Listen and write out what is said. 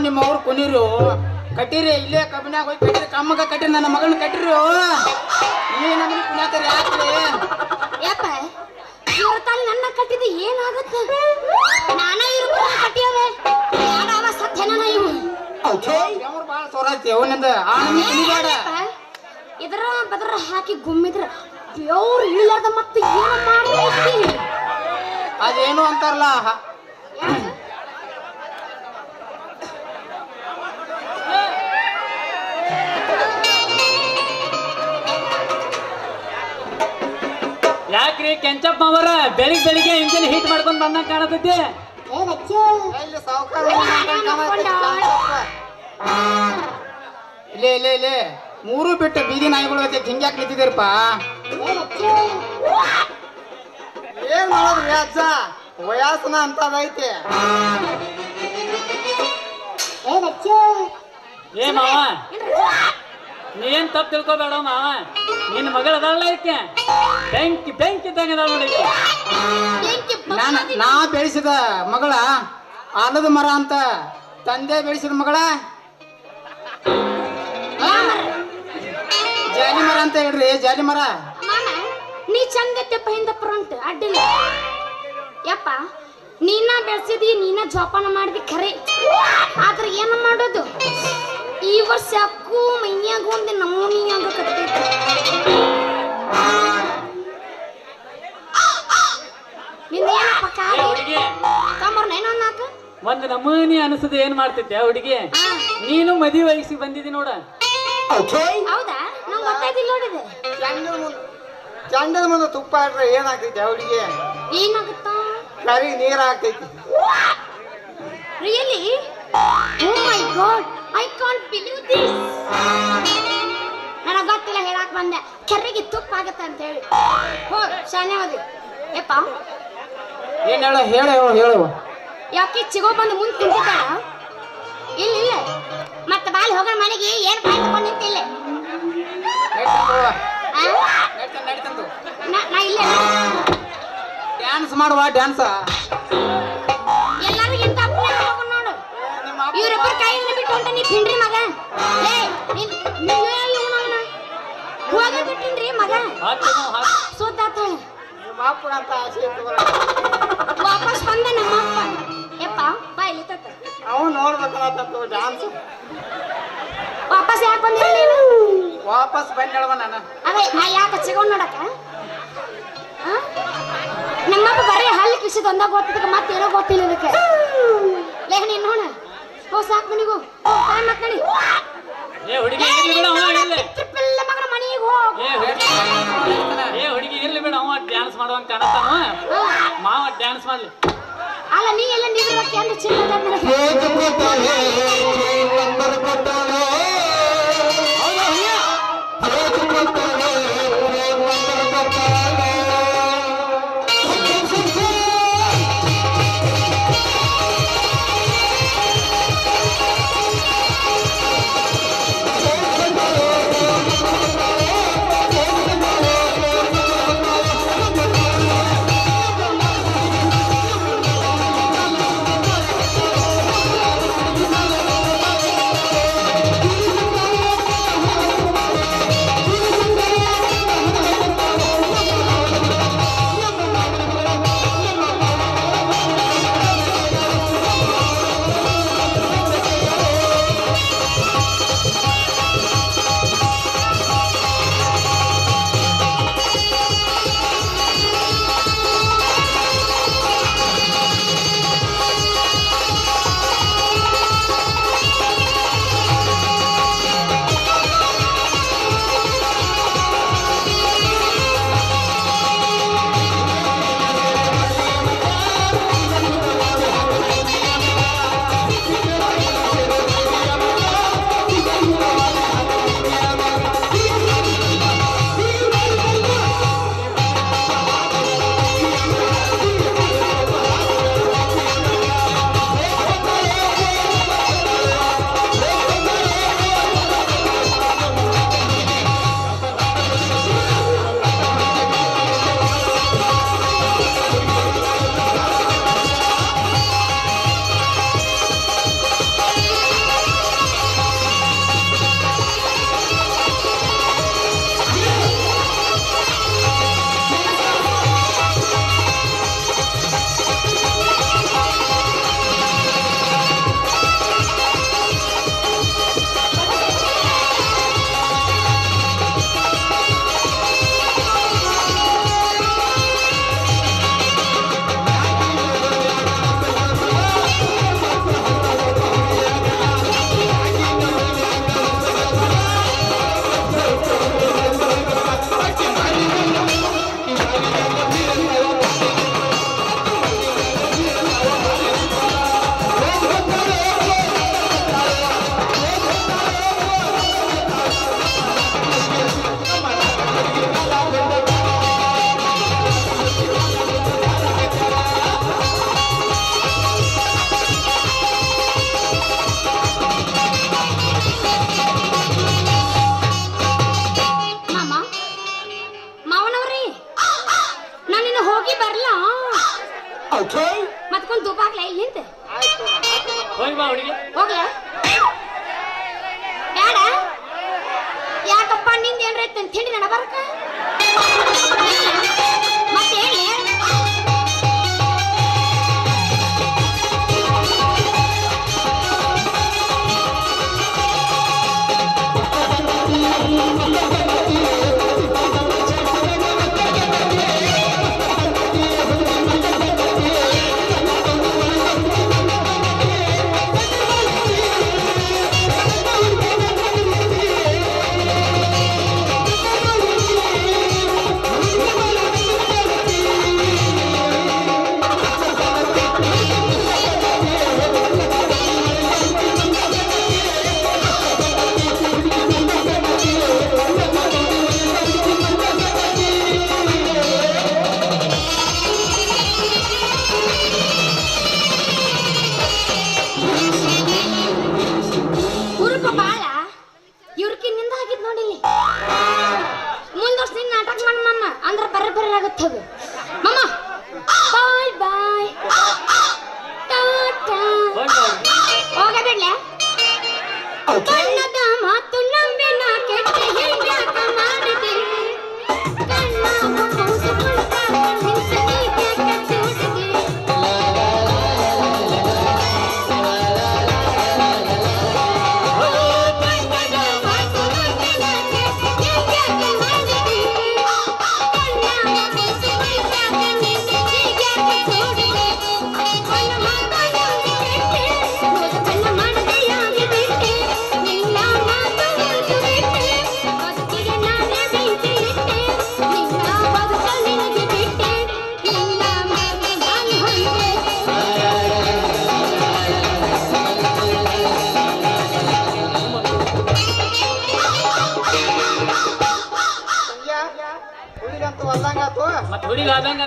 ನಿಮ್ಮ ಅವ್ರು ಕುನೀರು ಕಟ್ಟಿರಿ ಇಲ್ಲೇ ಕಬ್ಬಿನಾಗ ಹೋಗಿ ಕಟ್ಟಿರಿ ಕಮ್ಮಗ ಕಟ್ಟಿರಿ ನನ್ನ ಮಗನ ಕಟ್ಟಿರಿ ಈ ನಮ್ಮನೆ ಕುಣಿಯಾಕರಿ ಯಾಕ್ರಿ ಯಪ್ಪ ಇವ್ರ ತಾಲಿ ನನ್ನ ಕಟ್ಟಿದ್ದು ಏನಾಗುತ್ತೆ ನಾನ ಇವ್ರ ಕಟ್ಟಿಯವೆ ಯಾಡವ ಸತ್ಯನ ಇವು ಅವ್ರು ಭಾಳ ಸೋರೈತಿ ಅವನಿಂದ ಆ ನಮ್ಮನೆ ಕುಣಿಬೇಡ ಇದರ ಬದರ ಹಾಕಿ ಗುಮ್ಮಿದ್ರ ಬೆವ್ರು ಇಳಿಲಾರ್ದ ಮತ್ತೆ ಏನು ಮಾಡ್ಬೇಕು ಅದೇನು ಅಂತಾರಲ್ಲ ಹ- ಯಾಕ್ರಿ ಕೆಂಚಪ್ಪ ಅವರ ಬೆಳಿಗ್ ಬೆಳಿಗ್ಗೆ ಇಂಜಿನ್ ಹೀಟ್ ಮಾಡ್ಕೊಂಡ್ ಬಂದಂಗ ಕಾಣತೈತಿ ಎಲ್ಲಿ ಸಾವ್ಕಾರ ಇಲ್ಲೇ ಇಲ್ಲೇ ಇಲ್ಲೇ ಮೂರು ಬಿಟ್ಟು ಬೀದಿ ನಾಯಿಗಳು ಐತೆ ಹಿಂಗ್ಯಾಕ್ ನಿಂತಿದ್ದೀರಪ್ಪ ಏನ್ ಮಾಡೋದ್ರಿ ಅಜ್ಜ ವಯಸ್ಸನ ಅಂತದೈತೆ ಏ ಮಾವ ನೀ ಏನ್ ತಪ್ಪು ತಿಳ್ಕೊಬೇಡ ಮಾವ ನಿನ್ನ ಮಗಳ ಅದಾಳಲ್ಲ ಈಕೆ ಬೆಂಕಿ ಬೆಂಕಿ ಇದ್ದಂಗ ಅದಾಳ ನೋಡಿ ಈಕೆ. ನಾನು ನಾ ಬೆಳೆಸಿದ ಮಗಳ ಆಲದ ಮರ ಅಂತ ತಂದೆ ಬೆಳೆಸಿದ ಮಗಳ ಜಾಲಿ ಮರ ಅಂತ ಹೇಳ್ರಿ ಜಾಲಿ ಮರ ಮಾಮ ನೀ ಚಂದೈತೆಪ್ಪ ಹಿಂದ ಫ್ರಂಟ್ ಅಡ್ಡಿಲ್ಲ ಯಪ್ಪ ನೀನ ಬೆಳ್ಸಿದಿ ನೀನ ಜೋಪಾನ ಮಾಡಿದಿ ಖರೆ ಆದ್ರೆ ಏನು ಮಾಡೋದು ಈ ವರ್ಷ ಯಾಕೂ ಮೈಯಾಗ ಒಂದು ನಮೂನಿ ಆಗಕತ್ತೈತಿ ನಿಂದೇನಪ್ಪ ಏ ಕಾಲಿ ಹುಡುಗಿ ತಮ್ಮರ್ನ ಏನೋ ನಾಕ ಒಂದ್ ನಮೂನಿ ಅನಿಸದ ಏನ್ ಮಾಡ್ತೈತೆ ಆ ಹುಡುಗಿ ನೀನು ಮದುವೆ ವಯಸ್ಸಿಗೆ ಬಂದಿದಿ ನೋಡ ಹೌದಾ ನಂಗೆ ಗೊತ್ತಾಯ್ತಿಲ್ಲ ನೋಡಿದೆ ಚಂಡದ ಮುಂದೆ ಚಂಡದ ಮುಂದೆ ತುಪ್ಪ ಇಟ್ರೆ ಏನಾಗ್ತೈತಿ ಅವಳಿಗೆ ಏನಾಗುತ್ತಾ ಕರಿಗೆ ನೀರ್ ಆಗ್ತೈತಿ really oh my god I can't believe this ನನಗೆ ಗೊತ್ತಿಲ್ಲ ಹೇಳಕ್ ಬಂದೆ ಕೆರೆಗೆ ತುಪ್ಪ ಆಗತ್ತೆ ಅಂತ ಹೇಳಿ ಹೋ ಶಾನೆ ಹೋದಿ ಯಪ್ಪ ಏನ್ ಹೇಳ ಹೇಳ ಹೇಳು ಯಾಕೆ ಚಿಗೋ ಬಂದು ಮುಂದೆ ಕುಂತಿದ್ದಾಳ ಇಲ್ಲ ಇಲ್ಲ ಮತ್ತೆ ಬಾಲಿ ಹೋಗೋಣ ಮನೆಗೆ ಏನು ಬಾಯ್ ತಗೊಂಡು ನಿಂತಿಲ್ಲ ನಡಿತಂದು ನಾ ಇಲ್ಲೇ ಡ್ಯಾನ್ಸ್ ಮಾಡುವ ಡ್ಯಾನ್ಸ್ ಎಲ್ಲರಿಗೂ ಇಂತ ಅಪ್ಪನೇ ಹೋಗೋಣ ನೋಡು ಇವ್ರಿಬ್ಬರು ಕೈ ಬಿಟ್ಟು ಹೊಂಟ ನೀ ತಿನ್ರಿ ಮಗ ಏ ನೀನ್ ನೀವೇ ಇವ್ನವ್ನ. ಹೋಗಿ ಬಿಟ್ಟಿನ್ರಿ ಮಗ ಹಾಕ್ತಿ ನಾವು ಹಾಕ್ ಸೋತಾತಾಳ ನಿಮ್ಮ ಅಪ್ಪನ ಅಂತ ಆಸೆ ಇತ್ತು ವಾಪಸ್ ಬಂದ ನಮ್ಮ ಅಪ್ಪ ಯಪ್ಪ ಬಾ ಇಲ್ಲಿ ತತ್ತ ಅವನು ನೋಡ್ಬೇಕನ್ನತ್ತಂತು ಡ್ಯಾನ್ಸ್ ವಾಪಸ್ ಯಾಕೆ ಬಂದಿಲ್ಲ ನೀನು ವಾಪಸ್ ಬಂದ್ ಹೇಳುವ ನಾನು ಅದೇ ಆ ಯಾಕೆ ಚಿಗೋಣ್ ನೋಡಕ ಆ? ನಮ್ಮಪ್ಪ ಬರೀ ಹಲ್ಲು ಕಿಸಿದ ಒಂದಾಗ ಗೊತ್ತಿದ್ದಕ್ಕೆ ಮತ್ತೆ ಏನೋ ಗೊತ್ತಿಲ್ಲ ಇದಕ್ಕೆ ಲೇ ನೀನು ನೋಡ ಹೋ ಸಾಕು ಮನಿಗೂ ಟೈಮ್ ಮತ್ ನಡಿ ಏ ಹುಡುಗಿ ಇರ್ಲಿ ಬಿಡ ಅವ ಇರ್ಲಿ ಟ್ರಿಪ್ಪಲ್ಲ ಮಗನ ಮನೆಗೆ ಹೋಗ್ ಏ ಹುಡುಗಿ ಏ ಹುಡುಗಿ ಇರ್ಲಿ ಬಿಡ ಅವ ಡ್ಯಾನ್ಸ್ ಮಾಡುವಂಗ ಕಾಣತ್ತಾನ ಹಾ. ಮಾವ ಡ್ಯಾನ್ಸ್ ಮಾಡ್ಲಿ ಅಲ್ಲ ನೀ ಎಲ್ಲ ನಿದ್ರಕ್ಕೆ ಅಂದ್ರೆ ಚಿನ್ನ ನನಗೆ ¡Vamos! ಮತ್ಕೊಂಡ್ ಧೂಪ ಹಾಕ್ಲ ಇಲ್ಲಿಂದ ಆಯ್ತು ಹೋಗಿ ಬಾ ಹುಡುಗಿ ಹೋಗ್ಲ ಬೇಡ ಯಾಕಪ್ಪ ನಿಂದ ಏನ್ರೈತೆ ಅಂತ ಹೇಳಿ ನಡ ಬರಕ ಮತ್ತೆ ಹೇಳಿ ಹುರುಪ ಬಾಳ ಇವ್ರಕಿ ನಿಂದ ಆಗಿದ್ ನೋಡಿಲ್ಲಿ ಮುಂದೋರ್ಸ್ ನಿನ್ ನಾಟಕ ಮಾಡ ಮಮ್ಮ ಅಂದ್ರ ಬರ್ರ ಬರ್ರ ಆಗತ್ತ ಅದು ಮಮ್ಮ ಬಾಯ್ ಬಾಯ್ ಟಾಟಾ ಹೋಗಿ ಬಾ ಹುಡುಗಿ ಹೋಗಬಿಡ್ಲೆ ಕಣ್ಣದ ಮಾತು ನಂಬಿನ ಕೆಟ್ಟ ಹೆಂಗ್ಯಾಕ ಮಾಡಿದೆ ಕಣ್ಣ ಕೂಸು ಕುಳಿತಾಗ ನಿಂತ ನೀಗ್ಯಾಕ ಚೂಡಿದೆ ಸಂಗ್ಯಾ ಹುಡುಗಂತೂ ಹೊಲ್ದಂಗಾತು ಮತ್ತೆ ಹುಡುಗಿ ಆದಂಗ